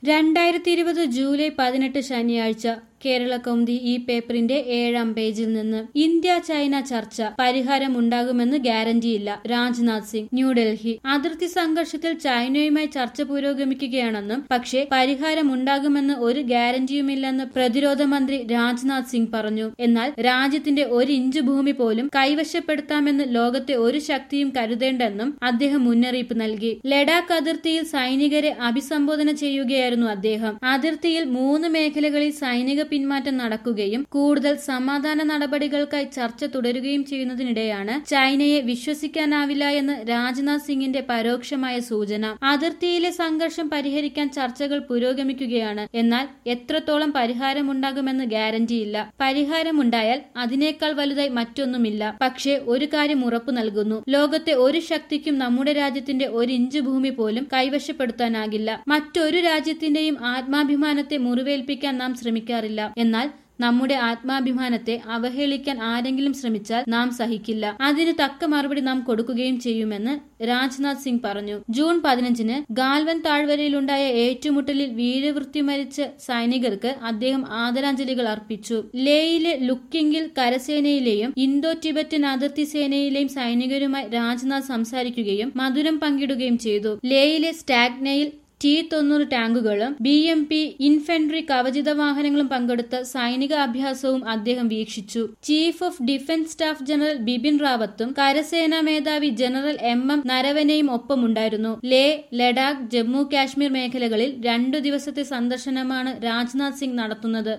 രണ്ടായിരത്തി ഇരുപത് ജൂലൈ പതിനെട്ട് ശനിയാഴ്ച കേരള കൗമുദി ഈ പേപ്പറിന്റെ ഏഴാം പേജിൽ നിന്ന് ഇന്ത്യ ചൈന ചർച്ച പരിഹാരമുണ്ടാകുമെന്ന് ഗ്യാരണ്ടിയില്ല രാജ്നാഥ് സിംഗ് ന്യൂഡൽഹി അതിർത്തി സംഘർഷത്തിൽ ചൈനയുമായി ചർച്ച പുരോഗമിക്കുകയാണെന്നും പക്ഷേ പരിഹാരമുണ്ടാകുമെന്ന് ഒരു ഗ്യാരണ്ടിയുമില്ലെന്ന് പ്രതിരോധ മന്ത്രി രാജ്നാഥ് സിംഗ് പറഞ്ഞു എന്നാൽ രാജ്യത്തിന്റെ ഒരു ഇഞ്ച് ഭൂമി പോലും കൈവശപ്പെടുത്താമെന്ന് ലോകത്തെ ഒരു ശക്തിയും കരുതേണ്ടെന്നും അദ്ദേഹം മുന്നറിയിപ്പ് നൽകി ലഡാക്ക് അതിർത്തിയിൽ സൈനികരെ അഭിസംബോധന ചെയ്യുകയായിരുന്നു അദ്ദേഹം അതിർത്തിയിൽ മൂന്ന് മേഖലകളിൽ സൈനിക പിന്മാറ്റം നടക്കുകയും കൂടുതൽ സമാധാന നടപടികൾക്കായി ചർച്ച തുടരുകയും ചെയ്യുന്നതിനിടെയാണ് ചൈനയെ വിശ്വസിക്കാനാവില്ല എന്ന് രാജ്നാഥ് സിംഗിന്റെ പരോക്ഷമായ സൂചന അതിർത്തിയിലെ സംഘർഷം പരിഹരിക്കാൻ ചർച്ചകൾ പുരോഗമിക്കുകയാണ് എന്നാൽ എത്രത്തോളം പരിഹാരമുണ്ടാകുമെന്ന് ഗ്യാരണ്ടിയില്ല പരിഹാരമുണ്ടായാൽ അതിനേക്കാൾ വലുതായി മറ്റൊന്നുമില്ല പക്ഷേ ഒരു കാര്യം ഉറപ്പു നൽകുന്നു ലോകത്തെ ഒരു ശക്തിക്കും നമ്മുടെ രാജ്യത്തിന്റെ ഒരു ഇഞ്ച് ഭൂമി പോലും കൈവശപ്പെടുത്താനാകില്ല മറ്റൊരു രാജ്യത്തിന്റെയും ആത്മാഭിമാനത്തെ മുറിവേൽപ്പിക്കാൻ നാം ശ്രമിക്കാറില്ല എന്നാൽ നമ്മുടെ ആത്മാഭിമാനത്തെ അവഹേളിക്കാൻ ആരെങ്കിലും ശ്രമിച്ചാൽ നാം സഹിക്കില്ല അതിന് തക്ക മറുപടി നാം കൊടുക്കുകയും ചെയ്യുമെന്ന് രാജ്നാഥ് സിംഗ് പറഞ്ഞു ജൂൺ പതിനഞ്ചിന് ഗാൽവൻ താഴ്വരയിലുണ്ടായ ഏറ്റുമുട്ടലിൽ വീരവൃത്തി മരിച്ച സൈനികർക്ക് അദ്ദേഹം ആദരാഞ്ജലികൾ അർപ്പിച്ചു ലേയിലെ ലുക്കിംഗിൽ കരസേനയിലെയും ഇന്തോ ടിബറ്റൻ അതിർത്തി സേനയിലെയും സൈനികരുമായി രാജ്നാഥ് സംസാരിക്കുകയും മധുരം പങ്കിടുകയും ചെയ്തു ലേയിലെ സ്റ്റാഗ്നയിൽ ടി തൊണ്ണൂറ് ടാങ്കുകളും ബി എം പി ഇൻഫൻട്രി കവചിത വാഹനങ്ങളും പങ്കെടുത്ത സൈനിക അഭ്യാസവും അദ്ദേഹം വീക്ഷിച്ചു chief of defence staff general Bipin റാവത്തും കരസേനാ മേധാവി ജനറൽ എം എം നരവനെയും ഒപ്പമുണ്ടായിരുന്നു ലേ ലഡാക്ക് ജമ്മു കാശ്മീർ മേഖലകളിൽ രണ്ടു ദിവസത്തെ സന്ദർശനമാണ് രാജ്നാഥ് സിംഗ് നടത്തുന്നത്